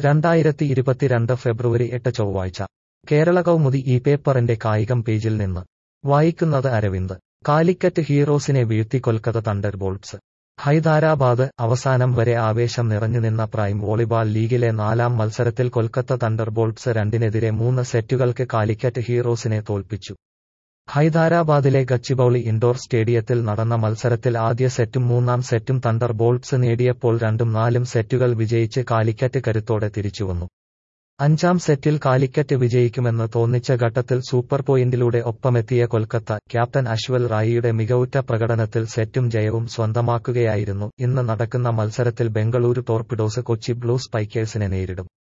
രണ്ടായിരത്തി ഇരുപത്തിരണ്ട് ഫെബ്രുവരി എട്ട് ചൊവ്വാഴ്ച കേരള കൗമുദി ഈ പേപ്പറിന്റെ കായികം പേജിൽ നിന്ന് വായിക്കുന്നത് അരവിന്ദ് കാലിക്കറ്റ് ഹീറോസിനെ വീഴ്ത്തി കൊൽക്കത്ത തണ്ടർ ബോൾട്സ് ഹൈദരാബാദ് അവസാനം വരെ ആവേശം നിറഞ്ഞുനിന്ന പ്രൈം വോളിബാൾ ലീഗിലെ നാലാം മത്സരത്തിൽ കൊൽക്കത്ത തണ്ടർ ബോൾട്സ് രണ്ടിനെതിരെ മൂന്ന് സെറ്റുകൾക്ക് കാലിക്കറ്റ് ഹീറോസിനെ തോൽപ്പിച്ചു ഹൈദരാബാദിലെ ഗച്ചിബൌളി ഇൻഡോർ സ്റ്റേഡിയത്തിൽ നടന്ന മത്സരത്തിൽ ആദ്യ സെറ്റും മൂന്നാം സെറ്റും തണ്ടർ ബോൾട്സ് നേടിയപ്പോൾ രണ്ടും നാലും സെറ്റുകൾ വിജയിച്ച് കാലിക്കറ്റ് കരുത്തോടെ തിരിച്ചുവന്നു അഞ്ചാം സെറ്റിൽ കാലിക്കറ്റ് വിജയിക്കുമെന്ന് തോന്നിച്ച ഘട്ടത്തിൽ സൂപ്പർ പോയിന്റിലൂടെ ഒപ്പമെത്തിയ കൊൽക്കത്ത ക്യാപ്റ്റൻ അശ്വൽ റായിയുടെ മികവുറ്റ പ്രകടനത്തിൽ സെറ്റും ജയവും സ്വന്തമാക്കുകയായിരുന്നു ഇന്ന് നടക്കുന്ന മത്സരത്തിൽ ബംഗളൂരു ടോർപിഡോസ് കൊച്ചി ബ്ലൂ സ്പൈക്കേഴ്സിനെ നേരിടും